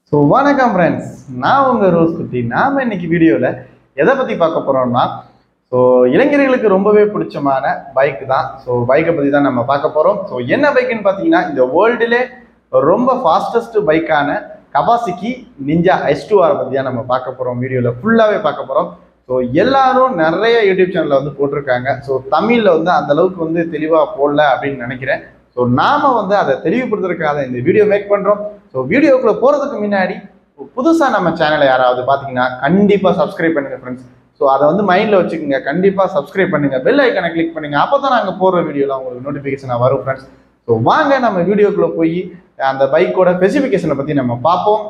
so வணக்கம் friends நான் உங்கள் ரோஸ் குட்டி நாம் இன்னைக்கு வீடியோவில் எதை பற்றி பார்க்க போகிறோம்னா ஸோ இளைஞர்களுக்கு ரொம்பவே பிடிச்சமான பைக் தான் ஸோ பைக்கை பற்றி தான் நம்ம பார்க்க போகிறோம் ஸோ என்ன பைக்குன்னு பார்த்தீங்கன்னா இந்த வேர்ல்டுலே ரொம்ப ஃபாஸ்டஸ்ட் பைக்கான கபாசிக்கி நிஞ்சா எஸ் டூ ஆரை பற்றி தான் நம்ம பார்க்க போகிறோம் வீடியோவில் ஃபுல்லாகவே பார்க்க போகிறோம் ஸோ எல்லாரும் நிறைய யூடியூப் சேனலில் வந்து போட்டிருக்காங்க ஸோ தமிழில் வந்து அந்த அளவுக்கு வந்து தெளிவாக போடல அப்படின்னு நினைக்கிறேன் ஸோ நாம வந்து அதை தெளிவுபடுத்துறதுக்காக இந்த வீடியோ மேக் பண்ணுறோம் ஸோ வீடியோக்குள்ளே போகிறதுக்கு முன்னாடி புதுசாக நம்ம சேனலை யாராவது பார்த்தீங்கன்னா கண்டிப்பாக சப்ஸ்கிரைப் பண்ணுங்க ஃப்ரெண்ட்ஸ் ஸோ அதை வந்து மைண்டில் வச்சுக்கோங்க கண்டிப்பாக சப்ஸ்கிரைப் பண்ணுங்க பெல் ஐக்கனை கிளிக் பண்ணுங்க அப்போ தான் நாங்கள் போடுற வீடியோலாம் உங்களுக்கு நோட்டிஃபிகேஷனாக வரும் ஃப்ரெண்ட்ஸ் ஸோ வாங்க நம்ம வீடியோக்குள்ளே போய் அந்த பைக்கோட ஸ்பெசிஃபிகேஷனை பற்றி நம்ம பார்ப்போம்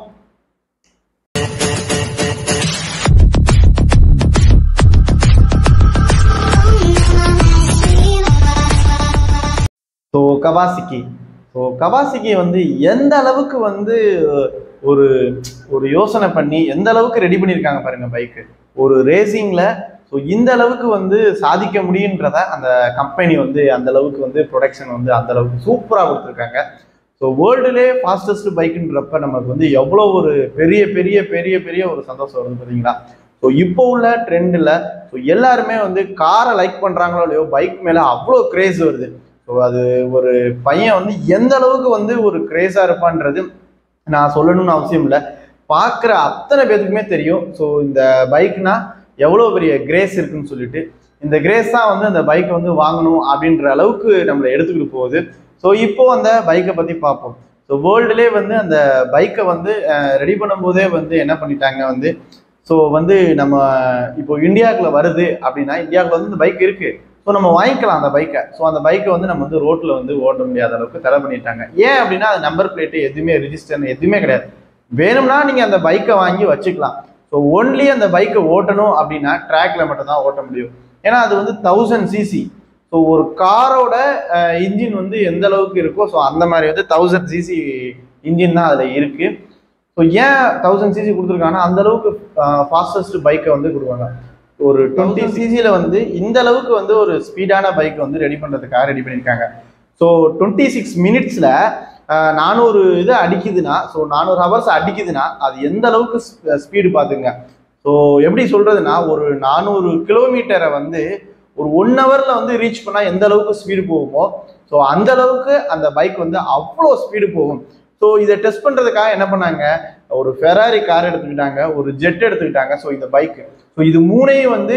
ஸோ கவாசிக்கி ஸோ கவாசிக்கி வந்து எந்த அளவுக்கு வந்து ஒரு ஒரு யோசனை பண்ணி எந்த அளவுக்கு ரெடி பண்ணியிருக்காங்க பாருங்க பைக்கு ஒரு ரேசிங்கில் ஸோ இந்த அளவுக்கு வந்து சாதிக்க முடியுன்றத அந்த கம்பெனி வந்து அந்த அளவுக்கு வந்து ப்ரொடக்ஷன் வந்து அந்த அளவுக்கு சூப்பராக கொடுத்துருக்காங்க ஸோ வேர்ல்டுலே ஃபாஸ்டஸ்ட் பைக்குன்றப்ப நமக்கு வந்து எவ்வளோ ஒரு பெரிய பெரிய பெரிய பெரிய ஒரு சந்தோஷம் வருது பார்த்தீங்களா ஸோ இப்போ உள்ள ட்ரெண்டில் ஸோ எல்லாருமே வந்து காரை லைக் பண்ணுறாங்களோ இல்லையோ பைக் மேலே அவ்வளோ கிரேஸ் வருது ஸோ அது ஒரு பையன் வந்து எந்த அளவுக்கு வந்து ஒரு கிரேஸாக இருப்பான்றது நான் சொல்லணும்னு அவசியம் இல்லை பார்க்குற அத்தனை பேத்துக்குமே தெரியும் ஸோ இந்த பைக்னா எவ்வளோ பெரிய கிரேஸ் இருக்குன்னு சொல்லிட்டு இந்த கிரேஸ் தான் வந்து அந்த பைக்கை வந்து வாங்கணும் அப்படின்ற அளவுக்கு நம்மளை எடுத்துக்கிட்டு போகுது ஸோ இப்போ அந்த பைக்கை பற்றி பார்ப்போம் ஸோ வேர்ல்டுலே வந்து அந்த பைக்கை வந்து ரெடி பண்ணும்போதே வந்து என்ன பண்ணிட்டாங்க வந்து ஸோ வந்து நம்ம இப்போ இந்தியாவுக்குள்ள வருது அப்படின்னா இந்தியாவுக்குள்ள வந்து இந்த பைக் இருக்குது ஸோ நம்ம வாங்கிக்கலாம் அந்த பைக்கை ஸோ அந்த பைக்கை வந்து நம்ம வந்து ரோட்டில் வந்து ஓட்ட முடியாத அளவுக்கு தடை பண்ணிட்டாங்க ஏன் அப்படின்னா அது நம்பர் பிளேட்டு எதுவுமே ரிஜிஸ்டர் எதுவுமே கிடையாது வேணும்னா நீங்கள் அந்த பைக்கை வாங்கி வச்சுக்கலாம் ஸோ ஒன்லி அந்த பைக்கை ஓட்டணும் அப்படின்னா ட்ராக்ல மட்டும் தான் ஓட்ட முடியும் ஏன்னா அது வந்து தௌசண்ட் சிசி ஸோ ஒரு காரோட இன்ஜின் வந்து எந்த அளவுக்கு இருக்கோ ஸோ அந்த மாதிரி வந்து தௌசண்ட் சிசி இன்ஜின் தான் அதில் இருக்குது ஸோ ஏன் தௌசண்ட் சிசி கொடுத்துருக்காங்கன்னா அந்த அளவுக்கு ஃபாஸ்டஸ்ட் பைக்கை வந்து கொடுப்பாங்க ஒரு டுவெண்ட்டி சிசியில் வந்து இந்த அளவுக்கு வந்து ஒரு ஸ்பீடான பைக் வந்து ரெடி பண்ணுறதுக்காக ரெடி பண்ணியிருக்காங்க ஸோ டுவெண்ட்டி சிக்ஸ் மினிட்ஸில் நானூறு இது அடிக்குதுன்னா ஸோ நானூறு ஹவர்ஸ் அடிக்குதுன்னா அது எந்த அளவுக்கு ஸ்பீடு பார்த்துங்க ஸோ எப்படி சொல்கிறதுனா ஒரு நானூறு கிலோமீட்டரை வந்து ஒரு ஒன் ஹவரில் வந்து ரீச் பண்ணால் எந்த அளவுக்கு ஸ்பீடு போகுமோ ஸோ அந்த அளவுக்கு அந்த பைக் வந்து அவ்வளோ ஸ்பீடு போகும் ஸோ இதை டெஸ்ட் பண்ணுறதுக்காக என்ன பண்ணாங்க ஒரு ஃபெராரி கார் எடுத்துக்கிட்டாங்க ஒரு ஜெட் எடுத்துக்கிட்டாங்க ஸோ இந்த பைக்கு ஸோ இது மூணையும் வந்து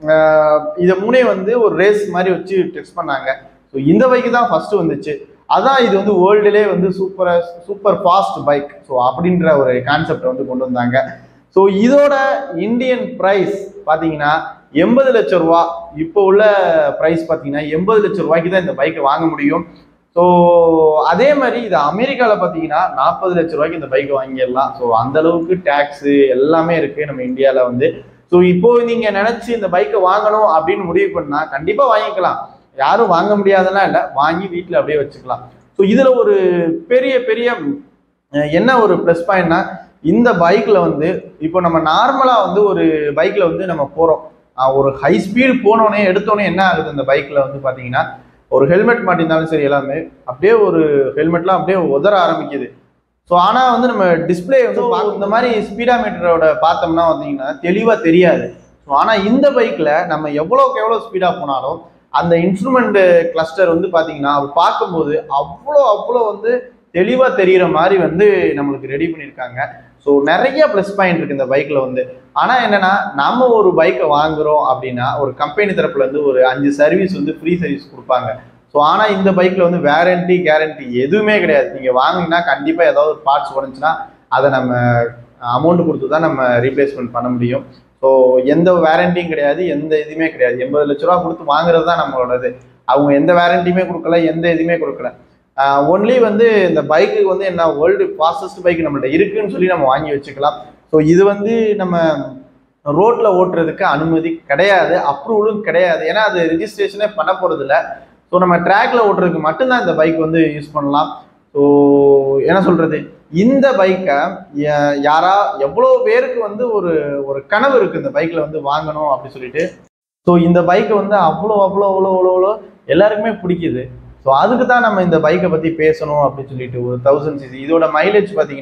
இதை மூணையும் வந்து ஒரு ரேஸ் மாதிரி வச்சு டெஸ்ட் பண்ணாங்க ஸோ இந்த பைக்கு தான் ஃபர்ஸ்ட் வந்துச்சு அதான் இது வந்து வேர்ல்டுலே வந்து super super fast bike so அப்படின்ற ஒரு கான்செப்டை வந்து கொண்டு வந்தாங்க ஸோ இதோட இந்தியன் ப்ரைஸ் பார்த்தீங்கன்னா எண்பது லட்ச ரூபா இப்போ உள்ள ப்ரைஸ் பார்த்தீங்கன்னா எண்பது லட்ச ரூபாய்க்கு தான் இந்த பைக்கை வாங்க முடியும் ஸோ அதே மாதிரி இது அமெரிக்காவில் பார்த்தீங்கன்னா நாற்பது லட்ச ரூபாய்க்கு இந்த பைக்கை வாங்கிடலாம் ஸோ அந்த அளவுக்கு டேக்ஸு எல்லாமே இருக்குது நம்ம இந்தியாவில் வந்து ஸோ இப்போ நீங்கள் நினச்சி இந்த பைக்கை வாங்கணும் அப்படின்னு முடிவு பண்ணால் கண்டிப்பாக வாங்கிக்கலாம் யாரும் வாங்க முடியாதெல்லாம் இல்லை வாங்கி வீட்டில் அப்படியே வச்சுக்கலாம் ஸோ இதில் ஒரு பெரிய பெரிய என்ன ஒரு ப்ளஸ் பாயிண்ட்னா இந்த பைக்கில் வந்து இப்போ நம்ம நார்மலாக வந்து ஒரு பைக்கில் வந்து நம்ம போகிறோம் ஒரு ஹை ஸ்பீடு போனோடனே எடுத்தோடனே என்ன ஆகுது இந்த பைக்கில் வந்து பார்த்தீங்கன்னா ஒரு ஹெல்மெட் மாட்டியிருந்தாலும் சரி எல்லாமே அப்படியே ஒரு ஹெல்மெட்லாம் அப்படியே உதற ஆரம்பிக்குது ஸோ ஆனால் வந்து நம்ம டிஸ்பிளே வந்து பார்க்க இந்த மாதிரி ஸ்பீடா மீட்டரோட பார்த்தோம்னா வந்தீங்கன்னா தெளிவாக தெரியாது ஸோ ஆனால் இந்த பைக்கில் நம்ம எவ்வளோக்கு எவ்வளோ ஸ்பீடாக போனாலும் அந்த இன்ஸ்ட்ருமெண்ட் கிளஸ்டர் வந்து பார்த்தீங்கன்னா அது பார்க்கும்போது அவ்வளோ அவ்வளோ வந்து தெளிவாக தெரிகிற மாதிரி வந்து நம்மளுக்கு ரெடி பண்ணியிருக்காங்க ஸோ நிறைய ப்ளஸ் பாயிண்ட் இருக்குது இந்த பைக்கில் வந்து ஆனால் என்னென்னா நம்ம ஒரு பைக்கை வாங்குகிறோம் அப்படின்னா ஒரு கம்பெனி தரப்புலேருந்து ஒரு அஞ்சு சர்வீஸ் வந்து ஃப்ரீ சர்வீஸ் கொடுப்பாங்க ஸோ ஆனால் இந்த பைக்கில் வந்து வேரண்டி கேரண்டி எதுவுமே கிடையாது நீங்கள் வாங்கினா கண்டிப்பாக ஏதாவது ஒரு பார்ட்ஸ் உடஞ்சுன்னா அதை நம்ம அமௌண்ட் கொடுத்து தான் நம்ம ரீப்ளேஸ்மெண்ட் பண்ண முடியும் ஸோ எந்த வேரண்டியும் கிடையாது எந்த இதுவுமே கிடையாது எண்பது லட்ச ரூபா கொடுத்து வாங்குறது தான் நம்மளோடது அவங்க எந்த வேரண்டியுமே கொடுக்கல எந்த இதுவுமே கொடுக்கல ஒன்லி வந்து இந்த பைக்கு வந்து என்ன வேர்ல்டு ஃபாஸ்டஸ்ட் பைக் நம்மள்ட்ட இருக்குன்னு சொல்லி நம்ம வாங்கி வச்சுக்கலாம் ஸோ இது வந்து நம்ம ரோட்டில் ஓட்டுறதுக்கு அனுமதி கிடையாது அப்ரூவலும் கிடையாது ஏன்னா அது ரிஜிஸ்ட்ரேஷனே பண்ண போகிறது இல்லை ஸோ நம்ம ட்ராக்ல ஓட்டுறதுக்கு மட்டும்தான் இந்த பைக் வந்து யூஸ் பண்ணலாம் ஸோ என்ன சொல்கிறது இந்த பைக்கை யாரா எவ்வளோ பேருக்கு வந்து ஒரு ஒரு கனவு இருக்குது இந்த பைக்கில் வந்து வாங்கணும் அப்படி சொல்லிட்டு ஸோ இந்த பைக்கை வந்து அவ்வளோ அவ்வளோ அவ்வளோ அவ்வளோ அவ்வளோ எல்லாருக்குமே பிடிக்குது ஸோ அதுக்கு தான் நம்ம இந்த பைக்கை பற்றி பேசணும் அப்படின்னு சொல்லிட்டு ஒரு தௌசண்ட் சிசி இதோட மைலேஜ் பார்த்தீங்கன்னா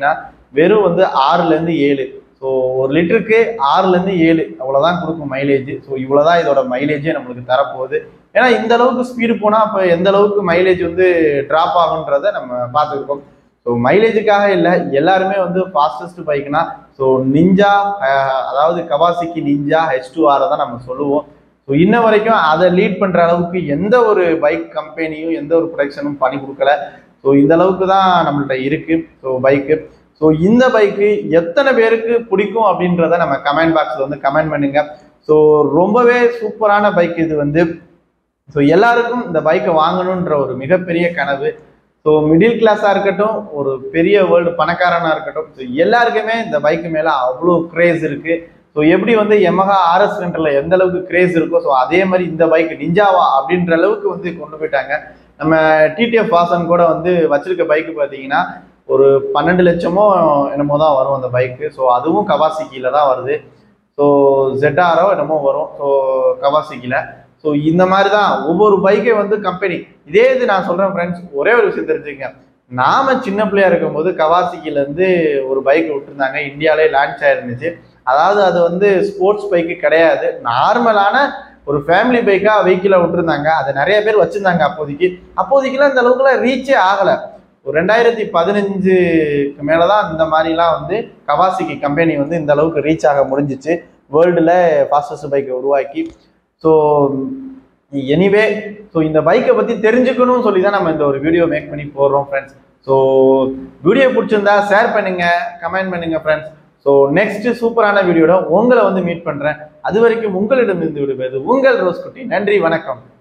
வெறும் வந்து ஆறுலேருந்து ஏழு ஸோ ஒரு லிட்டருக்கு ஆறுலேருந்து ஏழு அவ்வளோதான் கொடுக்கும் மைலேஜ் ஸோ இவ்வளோதான் இதோட மைலேஜே நம்மளுக்கு தரப்போகுது ஏன்னா இந்த அளவுக்கு ஸ்பீடு போனால் அப்போ எந்த அளவுக்கு மைலேஜ் வந்து ட்ராப் ஆகுன்றத நம்ம பார்த்துருக்கோம் ஸோ மைலேஜுக்காக இல்லை எல்லாருமே வந்து ஃபாஸ்டஸ்ட் பைக்னா ஸோ நிஞ்சா அஹ், அதாவது கவாசிக்கு நிஞ்சா ஹெச் டூ ஆரை தான் நம்ம சொல்லுவோம் ஸோ இன்ன வரைக்கும் அதை லீட் பண்ணுற அளவுக்கு எந்த ஒரு பைக் கம்பெனியும் எந்த ஒரு ப்ரொடக்ஷனும் பண்ணி கொடுக்கல ஸோ இந்த அளவுக்கு தான் நம்மள்ட்ட இருக்கு ஸோ பைக்கு ஸோ இந்த பைக்கு எத்தனை பேருக்கு பிடிக்கும் அப்படின்றத நம்ம கமெண்ட் பாக்ஸில் வந்து கமெண்ட் பண்ணுங்க ஸோ ரொம்பவே சூப்பரான பைக் இது வந்து ஸோ எல்லாருக்கும் இந்த பைக்கை வாங்கணுன்ற ஒரு மிகப்பெரிய கனவு ஸோ மிடில் கிளாஸாக இருக்கட்டும் ஒரு பெரிய வேர்ல்டு பணக்காரனாக இருக்கட்டும் ஸோ எல்லாருக்குமே இந்த பைக்கு மேலே அவ்வளோ கிரேஸ் இருக்கு ஸோ எப்படி வந்து எமஹா ஆர்எஸ் சென்டரில் எந்த அளவுக்கு கிரேஸ் இருக்கோ ஸோ அதே மாதிரி இந்த பைக் நிஞ்சாவா அப்படின்ற அளவுக்கு வந்து கொண்டு போயிட்டாங்க நம்ம டிடிஎஃப் வாசன் கூட வந்து வச்சிருக்க பைக்கு பார்த்தீங்கன்னா ஒரு பன்னெண்டு லட்சமோ என்னமோ தான் வரும் அந்த பைக்கு ஸோ அதுவும் கவாசிக்கியில் தான் வருது ஸோ ஜெட்டாரோ என்னமோ வரும் ஸோ கவாசிக்கியில் ஸோ இந்த மாதிரி தான் ஒவ்வொரு பைக்கை வந்து கம்பெனி இதே இது நான் சொல்கிறேன் ஃப்ரெண்ட்ஸ் ஒரே ஒரு விஷயம் தெரிஞ்சுக்கங்க நாம சின்ன பிள்ளையா இருக்கும்போது கவாசிக்கில இருந்து ஒரு பைக் விட்டுருந்தாங்க இந்தியாவிலே லான்ச் ஆயிருந்துச்சு அதாவது அது வந்து ஸ்போர்ட்ஸ் பைக்கு கிடையாது நார்மலான ஒரு ஃபேமிலி பைக்கா வெஹிக்கிள விட்டுருந்தாங்க அதை நிறைய பேர் வச்சிருந்தாங்க அப்போதைக்கு அப்போதைக்குலாம் இந்த அளவுக்குலாம் ரீச்சே ஆகலை ஒரு ரெண்டாயிரத்தி பதினஞ்சுக்கு மேலே தான் இந்த மாதிரிலாம் வந்து கவாசிக்கு கம்பெனி வந்து இந்த அளவுக்கு ரீச் ஆக முடிஞ்சிச்சு வேர்ல்டில் ஃபாஸ்டஸ்ட் பைக்கை உருவாக்கி ஸோ எனிவே ஸோ இந்த பைக்கை பற்றி தெரிஞ்சுக்கணும்னு சொல்லி தான் நம்ம இந்த ஒரு வீடியோ மேக் பண்ணி போடுறோம் ஃப்ரெண்ட்ஸ் ஸோ வீடியோ பிடிச்சிருந்தா ஷேர் பண்ணுங்க கமெண்ட் பண்ணுங்க ஃப்ரெண்ட்ஸ் ஸோ நெக்ஸ்ட் சூப்பரான வீடியோட உங்களை வந்து மீட் பண்ணுறேன் அது வரைக்கும் உங்களிடம் இருந்து விடுவது உங்கள் ரோஸ் குட்டி நன்றி வணக்கம்